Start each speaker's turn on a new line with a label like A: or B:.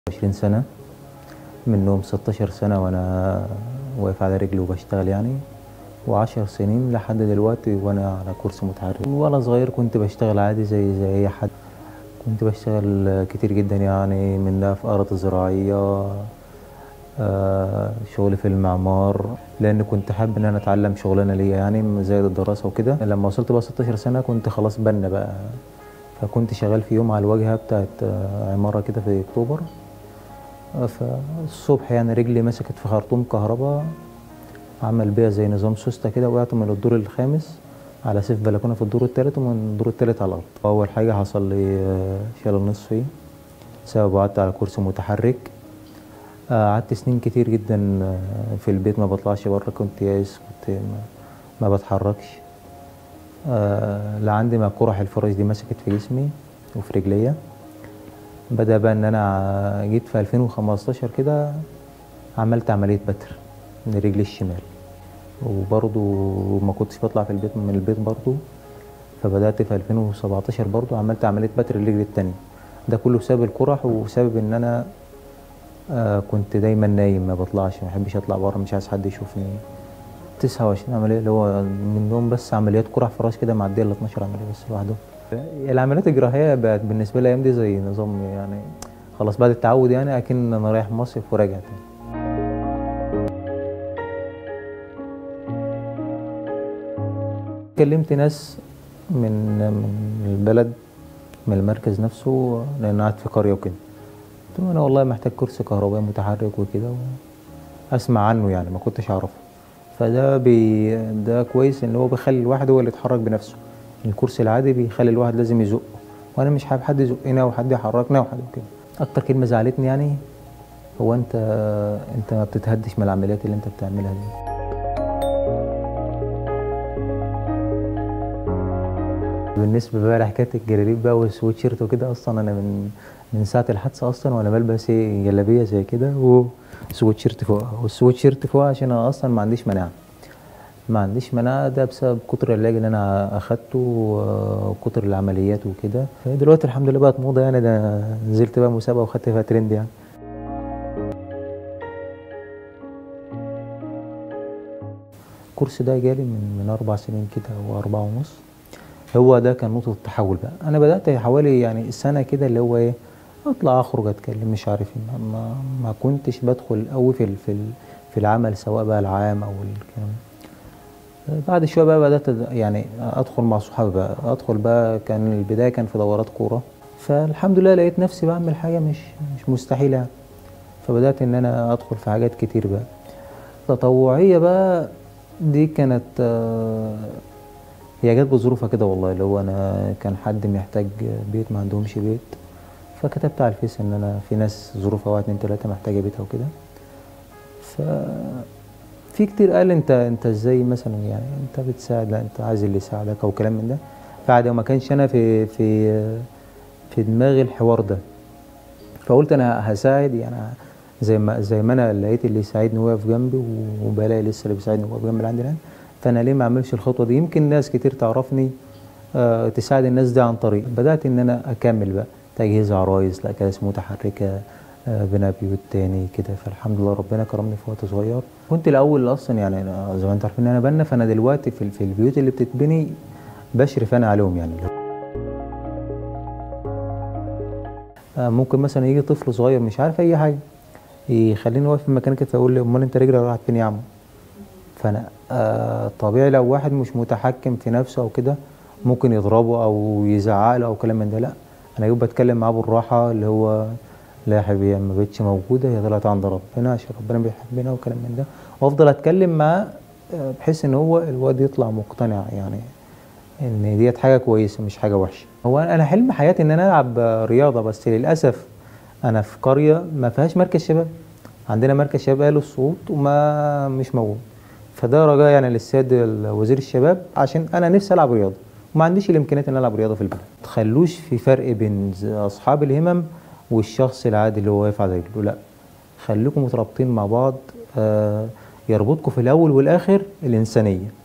A: 20 سنة منهم 16 سنة وأنا واقف على رجلي وبشتغل يعني وعشر سنين لحد دلوقتي وأنا على كرسي متحرك وأنا صغير كنت بشتغل عادي زي زي أي حد كنت بشتغل كتير جدا يعني من ده في أرض زراعية آه، شغل في المعمار لأن كنت حابب إن أنا أتعلم شغلانة ليا يعني زائد الدراسة وكده لما وصلت بقى 16 سنة كنت خلاص بنا بقى فكنت شغال في يوم على الواجهة بتاعت آه، عمارة كده في أكتوبر آه، فالصبح يعني رجلي مسكت في خرطوم كهرباء عمل بيها زي نظام سوسته كده وقعت من الدور الخامس على سيف بلكونه في الدور الثالث ومن الدور الثالث على الارض اول حاجه حصل لي آه، شلل نصفي بسبب قعدت على كرسي متحرك آه، قعدت سنين كتير جدا آه، في البيت ما بطلعش بره كنت يائس كنت ما, ما بتحركش آه، لعندي ما قرح الفرج دي مسكت في جسمي وفي رجليا بدأ بقى ان انا جيت في 2015 كده عملت عملية بتر من رجلي الشمال وبرضو ما كنتش بطلع في البيت من البيت برضو فبدأت في 2017 برضو عملت عملية بتر الرجل التانية ده كله بسبب القرح وسبب ان انا آه كنت دايما نايم ما بطلعش ما بحبش اطلع بره مش عايز حد يشوفني 29 عملية اللي هو منهم بس عمليات قرح فراش كده معدية ال 12 عملية بس لوحدهم العمليات الجراحية بقت بالنسبة لي الأيام دي زي نظام يعني خلاص بعد التعود يعني أكن أنا رايح مصيف وراجع تاني كلمت ناس من من البلد من المركز نفسه لأن قاعد في قرية وكده قلت لهم أنا والله محتاج كرسي كهربائي متحرك وكده أسمع عنه يعني ما كنتش أعرفه فده بي ده كويس إن هو بيخلي الواحد هو اللي يتحرك بنفسه الكرسي العادي بيخلي الواحد لازم يزقه وانا مش حابب حد يزقنا وحد يحركنا وحد كده اكتر كلمه زعلتني يعني هو انت انت ما بتتهدش من العمليات اللي انت بتعملها دي بالنسبه بقى لحكايه الجراريب بقى والسويتشيرت وكده اصلا انا من من ساعه الحادثه اصلا وانا بلبس ايه جلابيه زي كده وسويتشيرت فوقها والسويتشيرت فوقها عشان انا اصلا ما عنديش مناعه ما عنديش مناعة ده بسبب كتر العلاج اللي أنا أخدته وكتر العمليات وكده دلوقتي الحمد لله بقت موضة يعني ده نزلت بقى مسابقة وخدت فيها ترند يعني الكورس ده جالي من من أربع سنين كده أو أربعة ونص هو ده كان نقطة التحول بقى أنا بدأت حوالي يعني سنة كده اللي هو إيه أطلع أخرج أتكلم مش عارف إيه ما, ما, ما كنتش بدخل قوي في ال- في ال- في العمل سواء بقى العام أو الكلام بعد شويه بقى بدات يعني ادخل مع صحابي بقى ادخل بقى كان البدايه كان في دورات كوره فالحمد لله لقيت نفسي بعمل حاجه مش مش مستحيله يعني فبدات ان انا ادخل في حاجات كتير بقى تطوعيه بقى دي كانت آه، هي جت بظروفها كده والله اللي هو انا كان حد محتاج بيت ما عندهمش بيت فكتبت على الفيس ان انا في ناس ظروفها واحد اتنين تلاته محتاجه بيتها وكده ف في كتير قال انت انت ازاي مثلا يعني انت بتساعد لا انت عايز اللي يساعدك او كلام من ده فعادي وما كانش انا في في في دماغي الحوار ده فقلت انا هساعد يعني زي ما زي ما انا لقيت اللي يساعدني واقف جنبي وبلاقي لسه اللي بيساعدني واقف جنبي اللي عندي الان فانا ليه ما اعملش الخطوه دي يمكن ناس كتير تعرفني آه تساعد الناس دي عن طريق بدات ان انا اكمل بقى تجهيز عرايس لا كراسي متحركه آه، بناء بيوت تاني كده فالحمد لله ربنا كرمني في وقت صغير كنت الاول اصلا يعني أنا زي ما انتوا عارفين ان انا بنا فانا دلوقتي في, في البيوت اللي بتتبني بشرف انا عليهم يعني آه، ممكن مثلا يجي طفل صغير مش عارف اي حاجه يخليني واقف في مكان كده فيقول لي امال انت رجلك راحت فين يا عم فانا آه طبيعي لو واحد مش متحكم في نفسه او كده ممكن يضربه او يزعق له او كلام من ده لا انا يبقى بتكلم معاه بالراحه اللي هو لا يا حبيبي هي ما بقتش موجوده هي طلعت عند ربنا عشان ربنا بيحبنا وكلام من ده وافضل اتكلم معاه آه، بحيث ان هو الواد يطلع مقتنع يعني ان ديت حاجه كويسه مش حاجه وحشه هو انا حلم حياتي ان انا العب آه، رياضه بس للاسف انا في قريه ما فيهاش مركز شباب عندنا مركز شباب قالوا الصوت وما مش موجود فده رجاء يعني للسيد وزير الشباب عشان انا نفسي العب رياضه وما عنديش الامكانيات ان أنا العب رياضه في البلد ما تخلوش في فرق بين ز- اصحاب الهمم والشخص العادي اللي هو واقف على رجله لا خليكم مترابطين مع بعض آه، يربطكم في الاول والاخر الانسانيه